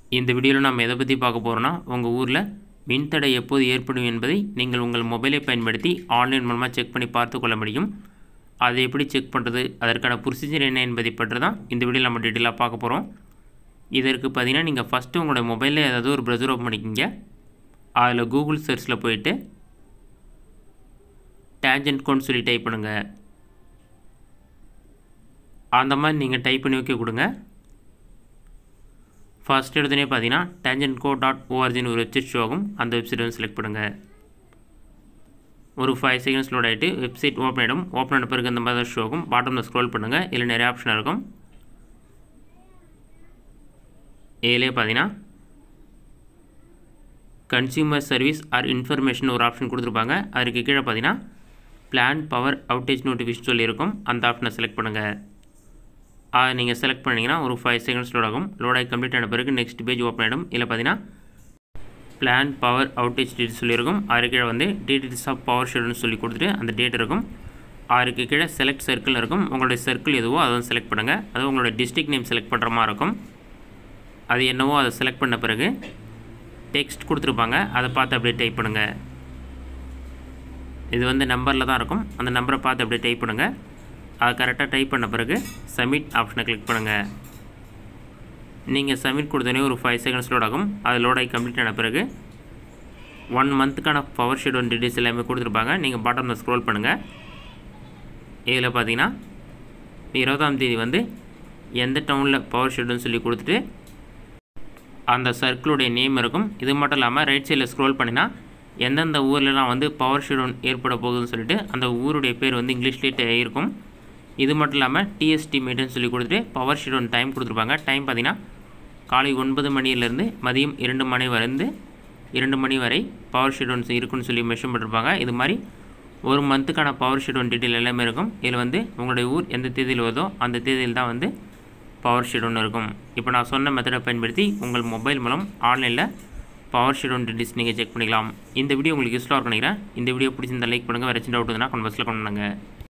இந்த வீடியோவில் நம்ம எதை பற்றி பார்க்க போகிறோன்னா உங்கள் ஊரில் மின்தடை எப்போது ஏற்படும் என்பதை நீங்கள் உங்கள் மொபைலை பயன்படுத்தி ஆன்லைன் மூலமாக செக் பண்ணி பார்த்து கொள்ள முடியும் அதை எப்படி செக் பண்ணுறது அதற்கான ப்ரொசீஜர் என்ன என்பதை பற்றி தான் இந்த வீடியோவில் நம்ம டீட்டெயிலாக பார்க்க போகிறோம் இதற்கு பார்த்தீங்கன்னா நீங்கள் ஃபஸ்ட்டு உங்களோட மொபைலில் ஏதாவது ஒரு ப்ரௌசர் ஓப்பன் பண்ணிக்கிங்க அதில் கூகுள் சர்ச்சில் போயிட்டு டேஞ்சன்ட் கோன்னு சொல்லி டைப் பண்ணுங்கள் அந்த மாதிரி நீங்கள் டைப் பண்ணி வைக்க கொடுங்க ஃபர்ஸ்ட் எடுத்தோடனே பார்த்தீங்கன்னா டேஞ்சன்ட் கோ டாட் ஓஆர்ஜின்னு ஒரு வெப்சைட் ஷோ ஆகும் அந்த வெப்சைட் வந்து செலக்ட் பண்ணுங்கள் ஒரு ஃபைவ் செகண்ட்ஸ் லோட் ஆகிட்டு வெப்சைட் ஓப்பன் ஆகிடும் ஓப்பன் ஆன பிறகு இந்த மாதிரி தான் ஷோ ஆகும் பாட்டமில் ஸ்க்ரோல் பண்ணுங்கள் இதில் நிறைய ஆப்ஷன் இருக்கும் இதிலே பார்த்தீங்கன்னா கன்சியூமர் சர்வீஸ் ஆர் இன்ஃபர்மேஷன் ஒரு ஆப்ஷன் கொடுத்துருப்பாங்க அதுக்கு கீழே பார்த்தீங்கன்னா பிளான் பவர் அவுட்டேஜ் நோட்டிஃபிகேஷன் சொல்லியிருக்கும் அந்த ஆப்ஷனை செலக்ட் பண்ணுங்கள் அதை நீங்கள் செலக்ட் பண்ணிங்கன்னா ஒரு ஃபைவ் செகண்ட்ஸ் லோட் ஆகும் லோட் ஆகி கம்ப்ளீட் ஆன பிறகு நெக்ஸ்ட் பேஜ் ஓப்பன் ஆகிடும் இதில் பார்த்தீங்கன்னா பிளான் பவர் அவுட்டேஜ் டீட்டெயில்ஸ் சொல்லியிருக்கும் அதுக்கு கீழே வந்து டீட்டெயில்ஸ் ஆஃப் பவர் ஷெட்யூல்னு சொல்லி கொடுத்துட்டு அந்த டேட் இருக்கும் அதுக்கு கீழே செலக்ட் சர்க்கிள் இருக்கும் உங்களுடைய சர்க்கிள் எதுவோ அதை வந்து செலக்ட் பண்ணுங்கள் அது உங்களோட டிஸ்ட்ரிக்ட் நேம் செலக்ட் பண்ணுற மாதிரி இருக்கும் அது என்னவோ அதை செலக்ட் பண்ண பிறகு டெக்ஸ்ட் கொடுத்துருப்பாங்க அதை பார்த்து அப்படியே டைப் பண்ணுங்கள் இது வந்து நம்பரில் தான் இருக்கும் அந்த நம்பரை பார்த்து அப்படியே டைப் பண்ணுங்கள் அதை கரெக்டாக டைப் பண்ண பிறகு சப்மிட் ஆப்ஷனை கிளிக் பண்ணுங்கள் நீங்கள் சப்மிட் கொடுத்தோடனே ஒரு ஃபைவ் செகண்ட்ஸ் லோட் ஆகும் அது லோட் ஆகி கம்ப்ளீட் ஆன பிறகு ஒன் மந்த்துக்கான பவர் ஷெட்யூல் டீட்டெயில்ஸ் எல்லாமே கொடுத்துருப்பாங்க நீங்கள் பாட்டமில் ஸ்க்ரோல் பண்ணுங்கள் இதில் பார்த்தீங்கன்னா இருபதாம் தேதி வந்து எந்த டவுனில் பவர் ஷெட்யூல்னு சொல்லி கொடுத்துட்டு அந்த சர்க்கிளுடைய நேம் இருக்கும் இது மட்டும் இல்லாமல் ரைட் சைடில் ஸ்க்ரோல் பண்ணினா எந்தெந்த ஊர்லலாம் வந்து பவர் ஷெட்யூல் ஏற்பட போகுதுன்னு சொல்லிட்டு அந்த ஊருடைய பேர் வந்து இங்கிலீஷ்லேயே இருக்கும் இது மட்டும் இல்லாமல் டிஎஸ்டி மீட்டர்னு சொல்லி கொடுத்துட்டு பவர் ஷெட்யூல் டைம் கொடுத்துருப்பாங்க டைம் பார்த்தீங்கன்னா காலை ஒன்பது மணியிலேருந்து மதியம் இரண்டு மணி வரைந்து இரண்டு மணி வரை பவர் ஷெட்யூல்ஸ் இருக்குன்னு சொல்லி மெஷர் பண்ணிருப்பாங்க இது மாதிரி ஒரு மந்த்துக்கான பவர் ஷெட்யூல் டீட்டெயில் எல்லாமே இருக்கும் இதில் வந்து உங்களுடைய ஊர் எந்த தேதியில் வருதோ அந்த தேதியில் தான் வந்து பவர் ஷெட்யூல் இருக்கும் இப்போ நான் சொன்ன மெத்தடை பயன்படுத்தி உங்கள் மொபைல் மூலம் ஆன்லைனில் பவர் ஷெட்யூல் டீட்டெயில்ஸ் நீங்கள் செக் பண்ணிக்கலாம் இந்த வீடியோ உங்களுக்கு யூஸ்ஃபுல்லாக இருக்கும் நினைக்கிறேன் இந்த வீடியோ பிடிச்சிருந்தா லைக் பண்ணுங்கள் வேறு சின்ன டவுட் இருந்தால் கன்வர்ஸில் கொண்டு